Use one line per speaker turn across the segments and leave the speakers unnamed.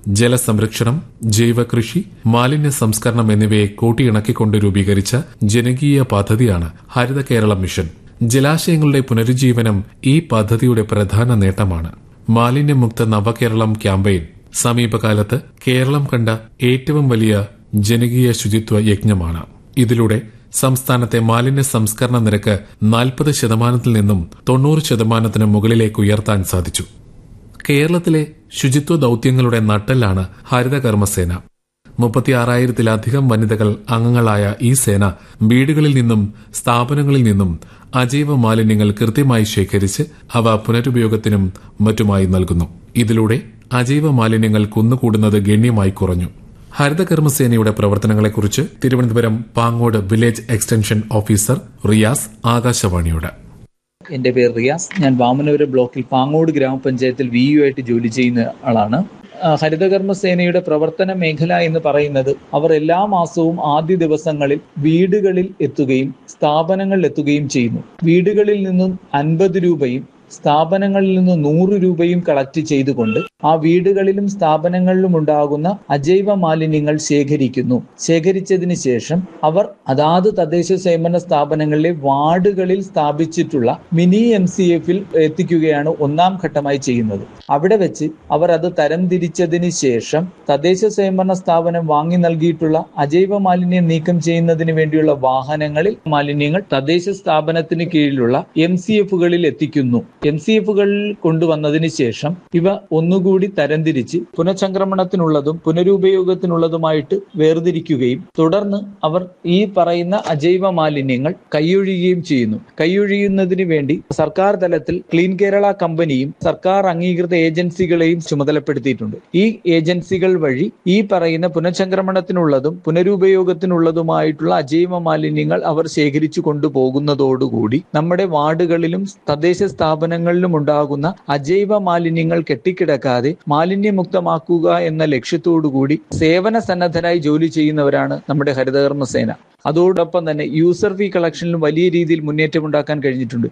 ജലസംരക്ഷണം ജൈവകൃഷി മാലിന്യ സംസ്കരണം എന്നിവയെ കൂട്ടിയിണക്കിക്കൊണ്ട് രൂപീകരിച്ച ജനകീയ പദ്ധതിയാണ് ഹരിത കേരളം മിഷൻ ജലാശയങ്ങളുടെ പുനരുജ്ജീവനം ഈ പദ്ധതിയുടെ പ്രധാന നേട്ടമാണ് മാലിന്യമുക്ത നവകേരളം ക്യാമ്പയിൻ സമീപകാലത്ത് കേരളം കണ്ട ഏറ്റവും വലിയ ജനകീയ ശുചിത്വ യജ്ഞമാണ് ഇതിലൂടെ സംസ്ഥാനത്തെ മാലിന്യ സംസ്കരണ നിരക്ക് നാൽപ്പത് ശതമാനത്തിൽ നിന്നും തൊണ്ണൂറ് ശതമാനത്തിന് മുകളിലേക്ക് ഉയർത്താൻ സാധിച്ചു കേരളത്തിലെ ശുചിത്വ ദൌത്യങ്ങളുടെ നട്ടെല്ലാണ് ഹരിത കർമ്മസേന മുപ്പത്തിയാറായിരത്തിലധികം വനിതകൾ അംഗങ്ങളായ ഈ സേന വീടുകളിൽ നിന്നും സ്ഥാപനങ്ങളിൽ നിന്നും അജൈവ മാലിന്യങ്ങൾ കൃത്യമായി ശേഖരിച്ച് അവ പുനരുപയോഗത്തിനും മറ്റുമായി നൽകുന്നു ഇതിലൂടെ അജൈവ മാലിന്യങ്ങൾ കുന്നുകൂടുന്നത് ഗണ്യമായി കുറഞ്ഞു ഹരിതകർമ്മസേനയുടെ പ്രവർത്തനങ്ങളെക്കുറിച്ച് Thiruvananthapuram Pangode village extension officer Riyas ആകാശവാണിയോട്
എന്റെ പേര് റിയാസ് ഞാൻ വാമനപുരം ബ്ലോക്കിൽ പാങ്ങോട് ഗ്രാമപഞ്ചായത്തിൽ വി യു ആയിട്ട് ജോലി ചെയ്യുന്ന ആളാണ് ആ, ഹരിതകർമ്മ സേനയുടെ പ്രവർത്തന മേഖല എന്ന് പറയുന്നത് അവർ എല്ലാ മാസവും ആദ്യ ദിവസങ്ങളിൽ വീടുകളിൽ എത്തുകയും സ്ഥാപനങ്ങളിൽ എത്തുകയും ചെയ്യുന്നു വീടുകളിൽ നിന്നും അൻപത് രൂപയും സ്ഥാപനങ്ങളിൽ നിന്ന് നൂറ് രൂപയും കളക്ട് ചെയ്തുകൊണ്ട് ആ വീടുകളിലും സ്ഥാപനങ്ങളിലും ഉണ്ടാകുന്ന അജൈവ മാലിന്യങ്ങൾ ശേഖരിക്കുന്നു ശേഖരിച്ചതിന് ശേഷം അവർ അതാത് തദ്ദേശ സ്വയംഭരണ സ്ഥാപനങ്ങളിലെ വാർഡുകളിൽ സ്ഥാപിച്ചിട്ടുള്ള മിനി എം സി എഫിൽ എത്തിക്കുകയാണ് ഒന്നാം ഘട്ടമായി ചെയ്യുന്നത് അവിടെ വെച്ച് അവർ അത് തരംതിരിച്ചതിന് ശേഷം തദ്ദേശ സ്വയംഭരണ സ്ഥാപനം വാങ്ങി നൽകിയിട്ടുള്ള അജൈവ മാലിന്യം നീക്കം ചെയ്യുന്നതിന് വേണ്ടിയുള്ള വാഹനങ്ങളിൽ മാലിന്യങ്ങൾ തദ്ദേശ സ്ഥാപനത്തിന് കീഴിലുള്ള എം സി എഫുകളിൽ എത്തിക്കുന്നു എം സി എഫുകളിൽ കൊണ്ടുവന്നതിന് ശേഷം ഇവ ഒന്നുകൂടി തരംതിരിച്ച് പുനഃചംക്രമണത്തിനുള്ളതും പുനരുപയോഗത്തിനുള്ളതുമായിട്ട് വേർതിരിക്കുകയും തുടർന്ന് അവർ ഈ പറയുന്ന അജൈവ മാലിന്യങ്ങൾ കൈയൊഴിയുകയും ചെയ്യുന്നു കൈയൊഴിയുന്നതിന് വേണ്ടി സർക്കാർ തലത്തിൽ ക്ലീൻ കേരള കമ്പനിയും സർക്കാർ അംഗീകൃത ഏജൻസികളെയും ചുമതലപ്പെടുത്തിയിട്ടുണ്ട് ഈ ഏജൻസികൾ വഴി ഈ പറയുന്ന പുനഃചംക്രമണത്തിനുള്ളതും പുനരുപയോഗത്തിനുള്ളതുമായിട്ടുള്ള അജൈവ മാലിന്യങ്ങൾ അവർ ശേഖരിച്ചു കൊണ്ടുപോകുന്നതോടുകൂടി നമ്മുടെ വാർഡുകളിലും തദ്ദേശ സ്ഥാപനങ്ങളിലും ഉണ്ടാകുന്ന അജൈവ മാലിന്യങ്ങൾ കെട്ടിക്കിടക്കാതെ മാലിന്യമുക്തമാക്കുക എന്ന ലക്ഷ്യത്തോടുകൂടി സേവന സന്നദ്ധരായി ജോലി ചെയ്യുന്നവരാണ് നമ്മുടെ ഹരിതകർമ്മ സേന അതോടൊപ്പം തന്നെ യൂസർ ഫീ കളക്ഷനിലും വലിയ രീതിയിൽ മുന്നേറ്റം ഉണ്ടാക്കാൻ കഴിഞ്ഞിട്ടുണ്ട്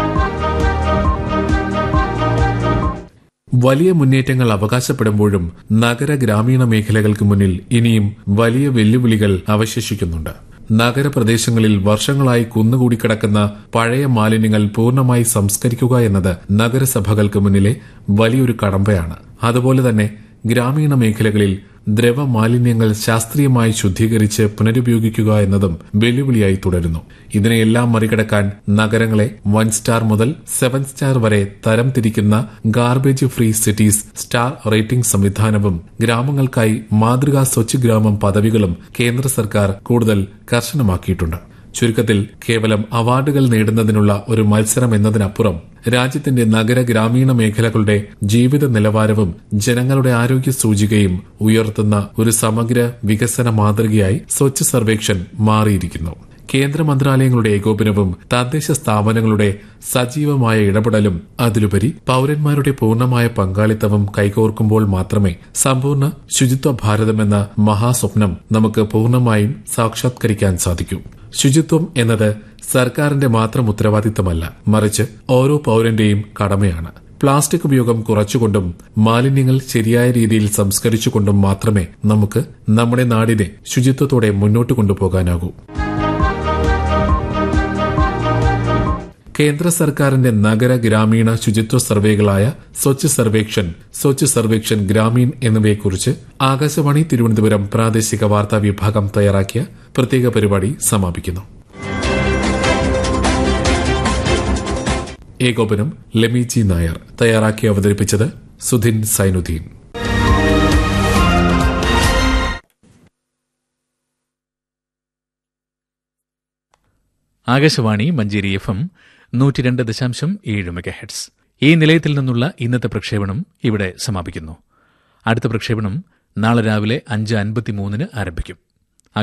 വലിയ മുന്നേറ്റങ്ങൾ അവകാശപ്പെടുമ്പോഴും നഗര ഗ്രാമീണ മേഖലകൾക്ക് മുന്നിൽ ഇനിയും വലിയ വെല്ലുവിളികൾ അവശേഷിക്കുന്നുണ്ട് നഗരപ്രദേശങ്ങളിൽ വർഷങ്ങളായി കുന്നുകൂടി കിടക്കുന്ന പഴയ മാലിന്യങ്ങൾ പൂർണ്ണമായി സംസ്കരിക്കുക എന്നത് നഗരസഭകൾക്ക് മുന്നിലെ വലിയൊരു കടമ്പയാണ് അതുപോലെ തന്നെ ഗ്രാമീണ മേഖലകളിൽ ദ്രവ മാലിന്യങ്ങൾ ശാസ്ത്രീയമായി ശുദ്ധീകരിച്ച് പുനരുപയോഗിക്കുക എന്നതും വെല്ലുവിളിയായി തുടരുന്നു ഇതിനെയെല്ലാം മറികടക്കാൻ നഗരങ്ങളെ വൺ സ്റ്റാർ മുതൽ സെവൻ സ്റ്റാർ വരെ തരം തിരിക്കുന്ന garbage free cities star rating സംവിധാനവും ഗ്രാമങ്ങൾക്കായി മാതൃകാ സ്വച്ഛ് ഗ്രാമം പദവികളും കേന്ദ്ര സർക്കാർ കൂടുതൽ കർശനമാക്കിയിട്ടുണ്ട് ചുരുക്കത്തിൽ കേവലം അവാർഡുകൾ നേടുന്നതിനുള്ള ഒരു മത്സരം എന്നതിനപ്പുറം രാജ്യത്തിന്റെ നഗര ഗ്രാമീണ മേഖലകളുടെ ജീവിത നിലവാരവും ജനങ്ങളുടെ ആരോഗ്യ സൂചികയും ഉയർത്തുന്ന ഒരു സമഗ്ര വികസന മാതൃകയായി സ്വച്ഛ് സർവേക്ഷൻ മാറിയിരിക്കുന്നു കേന്ദ്ര മന്ത്രാലയങ്ങളുടെ ഏകോപനവും തദ്ദേശ സ്ഥാപനങ്ങളുടെ സജീവമായ ഇടപെടലും അതിലുപരി പൌരന്മാരുടെ പൂർണ്ണമായ പങ്കാളിത്തവും കൈകോർക്കുമ്പോൾ മാത്രമേ സമ്പൂർണ്ണ ശുചിത്വ ഭാരതമെന്ന മഹാസ്വപ്നം നമുക്ക് പൂർണ്ണമായും സാക്ഷാത്കരിക്കാൻ സാധിക്കൂ ശുചിത്വം എന്നത് സർക്കാരിന്റെ മാത്രം ഉത്തരവാദിത്തമല്ല മറിച്ച് ഓരോ പൌരന്റെയും കടമയാണ് പ്ലാസ്റ്റിക് ഉപയോഗം കുറച്ചുകൊണ്ടും മാലിന്യങ്ങൾ ശരിയായ രീതിയിൽ സംസ്കരിച്ചുകൊണ്ടും മാത്രമേ നമുക്ക് നമ്മുടെ നാടിനെ ശുചിത്വത്തോടെ മുന്നോട്ട് കൊണ്ടുപോകാനാകൂ കേന്ദ്ര സർക്കാരിന്റെ നഗര ഗ്രാമീണ ശുചിത്വ സർവേകളായ സ്വച്ഛ് സർവേക്ഷൻ സ്വച്ഛ് സർവേക്ഷൻ ഗ്രാമീൺ എന്നിവയെക്കുറിച്ച് ആകാശവാണി തിരുവനന്തപുരം പ്രാദേശിക വാർത്താ വിഭാഗം തയ്യാറാക്കിയ പ്രത്യേക പരിപാടി സമാപിക്കുന്നു ഏകോപനം ലെമിജി നായർ തയ്യാറാക്കി അവതരിപ്പിച്ചത് സുധിൻ സൈനുദ്ദീൻ
ആകാശവാണി മഞ്ചേരി എഫ് എം നൂറ്റി രണ്ട് ദശാംശം ഏഴ് മെഗാഹെഡ്സ് ഈ നിലയത്തിൽ നിന്നുള്ള ഇന്നത്തെ പ്രക്ഷേപണം ഇവിടെ സമാപിക്കുന്നു അടുത്ത പ്രക്ഷേപണം നാളെ രാവിലെ അഞ്ച് അൻപത്തിമൂന്നിന് ആരംഭിക്കും